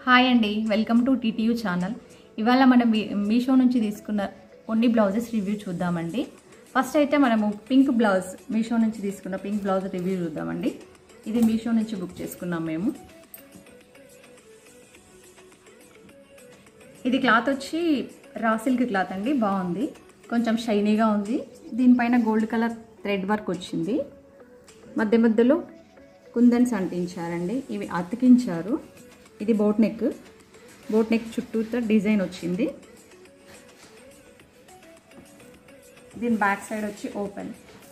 hi అండి welcome to టీటీయూ channel ఇవాళ మనం మీ- మీషో నుంచి తీసుకున్న కొన్ని బ్లౌజెస్ రివ్యూ చూద్దామండి ఫస్ట్ అయితే మనము పింక్ బ్లౌజ్ మీషో నుంచి తీసుకున్న పింక్ బ్లౌజ్ రివ్యూ చూద్దామండి ఇది మీషో నుంచి బుక్ చేసుకున్నాం మేము ఇది క్లాత్ వచ్చి రా సిల్క్ క్లాత్ అండి బాగుంది కొంచెం షైనీగా ఉంది దీనిపైన గోల్డ్ కలర్ థ్రెడ్ వర్క్ వచ్చింది మధ్య మధ్యలో కుందన్స్ అంటించారండి ఇవి అతికించారు ఇది బోట్ నెక్ బోట్ నెక్ చుట్టూతో డిజైన్ వచ్చింది దీని బ్యాక్ సైడ్ వచ్చి ఓపెన్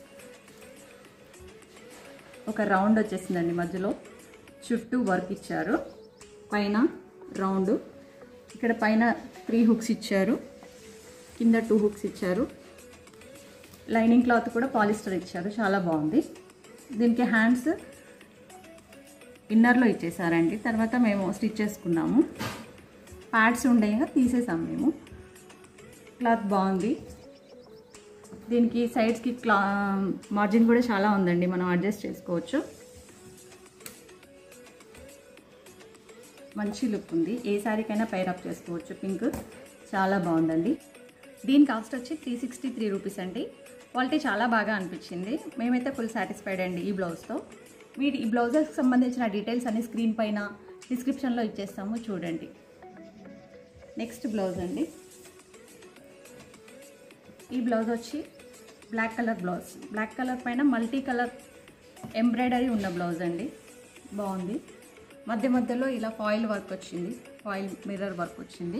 ఒక రౌండ్ వచ్చేసిందండి మధ్యలో చుట్టూ వర్క్ ఇచ్చారు పైన రౌండ్ ఇక్కడ పైన త్రీ హుక్స్ ఇచ్చారు కింద టూ హుక్స్ ఇచ్చారు లైనింగ్ క్లాత్ కూడా పాలిస్టర్ ఇచ్చారు చాలా బాగుంది దీనికి హ్యాండ్స్ ఇన్నర్లో ఇచ్చేసారండి తర్వాత మేము స్టిచ్ చేసుకున్నాము ప్యాడ్స్ ఉండేగా తీసేసాం మేము క్లాత్ బాగుంది దీనికి సైడ్స్కి క్లా మార్జిన్ కూడా చాలా ఉందండి మనం అడ్జస్ట్ చేసుకోవచ్చు మంచి లుక్ ఉంది ఏ శారీకైనా పైర్ అప్ చేసుకోవచ్చు పింక్ చాలా బాగుందండి దీని కాస్ట్ వచ్చి త్రీ సిక్స్టీ త్రీ రూపీస్ అండి క్వాలిటీ చాలా బాగా అనిపించింది మేమైతే ఫుల్ సాటిస్ఫైడ్ అండి ఈ బ్లౌజ్తో వీటి ఈ బ్లౌజెస్కి సంబంధించిన డీటెయిల్స్ అన్ని స్క్రీన్ పైన డిస్క్రిప్షన్లో ఇచ్చేస్తాము చూడండి నెక్స్ట్ బ్లౌజ్ అండి ఈ బ్లౌజ్ వచ్చి black colour blouse black colour పైన మల్టీ కలర్ ఎంబ్రాయిడరీ ఉన్న బ్లౌజ్ అండి బాగుంది మధ్య మధ్యలో ఇలా ఫాయిల్ వర్క్ వచ్చింది ఫాయిల్ మిర్రర్ వర్క్ వచ్చింది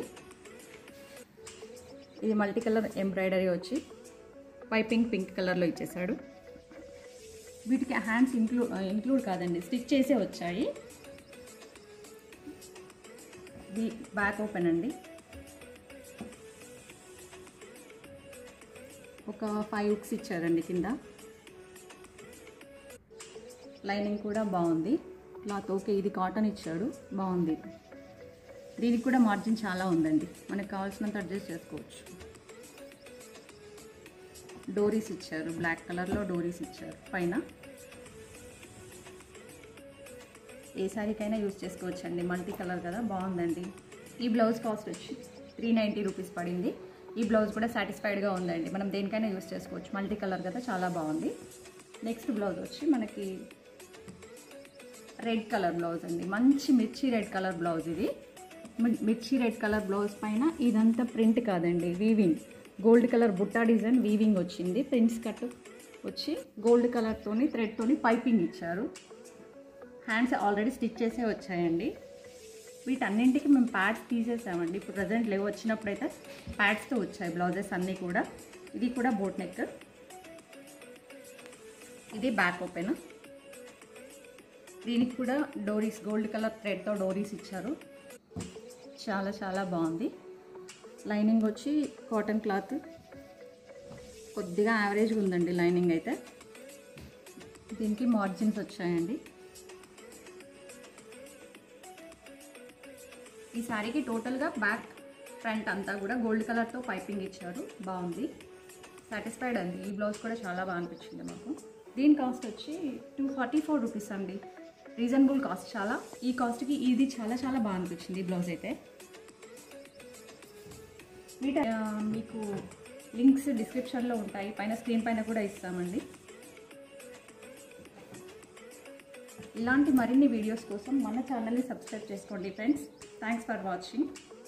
ఇది మల్టీ కలర్ ఎంబ్రాయిడరీ వచ్చి పైపింగ్ పింక్ కలర్లో ఇచ్చేసాడు వీటికి హ్యాండ్స్ ఇంక్లూడ్ ఇంక్లూడ్ కాదండి స్టిచ్ చేసే వచ్చాయి ఇది బ్యాక్ ఓపెన్ అండి ఒక ఫైవ్ హుక్స్ ఇచ్చారండి కింద లైనింగ్ కూడా బాగుంది క్లాత్ ఓకే ఇది కాటన్ ఇచ్చాడు బాగుంది దీనికి కూడా మార్జిన్ చాలా ఉందండి మనకు కావాల్సినంత అడ్జస్ట్ చేసుకోవచ్చు డోరీస్ ఇచ్చారు బ్లాక్ కలర్లో డోరీస్ ఇచ్చారు పైన ఏ శారీకైనా యూజ్ చేసుకోవచ్చండి మల్టీ కలర్ కదా బాగుందండి ఈ బ్లౌజ్ కాస్ట్ వచ్చి త్రీ నైంటీ రూపీస్ పడింది ఈ బ్లౌజ్ కూడా సాటిస్ఫైడ్గా ఉందండి మనం దేనికైనా యూజ్ చేసుకోవచ్చు మల్టీ కలర్ కదా చాలా బాగుంది నెక్స్ట్ బ్లౌజ్ వచ్చి మనకి రెడ్ కలర్ బ్లౌజ్ అండి మంచి మిర్చి రెడ్ కలర్ బ్లౌజ్ ఇది మి- మిర్చి రెడ్ కలర్ బ్లౌజ్ పైన ఇదంతా ప్రింట్ కాదండి వీవింగ్ గోల్డ్ కలర్ బుట్టా డిజైన్ వీవింగ్ వచ్చింది ప్రింట్స్ కట్ వచ్చి గోల్డ్ కలర్తోని థ్రెడ్తోని పైపింగ్ ఇచ్చారు హ్యాండ్స్ ఆల్రెడీ స్టిచ్ చేసే వచ్చాయండి వీటన్నింటికి మేము ప్యాడ్స్ తీసేసామండి ఇప్పుడు ప్రజెంట్ లేవు వచ్చినప్పుడైతే ప్యాడ్స్తో వచ్చాయి బ్లౌజెస్ అన్నీ కూడా ఇది కూడా బోట్ నెక్ ఇది బ్యాక్ ఓపెన్ దీనికి కూడా డోరీస్ గోల్డ్ కలర్ థ్రెడ్తో డోరీస్ ఇచ్చారు చాలా చాలా బాగుంది లైనింగ్ వచ్చి కాటన్ క్లాత్ కొద్దిగా యావరేజ్గా ఉందండి లైనింగ్ అయితే దీనికి మార్జిన్స్ వచ్చాయండి ఈ శారీకి టోటల్గా బ్యాక్ ఫ్రంట్ అంతా కూడా గోల్డ్ కలర్తో పైపింగ్ ఇచ్చారు బాగుంది సాటిస్ఫైడ్ అండి ఈ బ్లౌజ్ కూడా చాలా బాగా అనిపించింది మాకు దీని కాస్ట్ వచ్చి టూ ఫార్టీ ఫోర్ రూపీస్ అండి రీజనబుల్ కాస్ట్ చాలా ఈ కాస్ట్కి ఇది చాలా చాలా బాగా అనిపించింది ఈ బ్లౌజ్ అయితే వీట ఆ, మీకు లింక్స్ డిస్క్రిప్షన్లో ఉంటాయి పైన స్క్రీన్ పైన కూడా ఇస్తామండి ఇలాంటి మరిన్ని వీడియోస్ కోసం మన ఛానల్ని సబ్స్క్రైబ్ చేసుకోండి ఫ్రెండ్స్ థ్యాంక్స్ ఫర్ వాచింగ్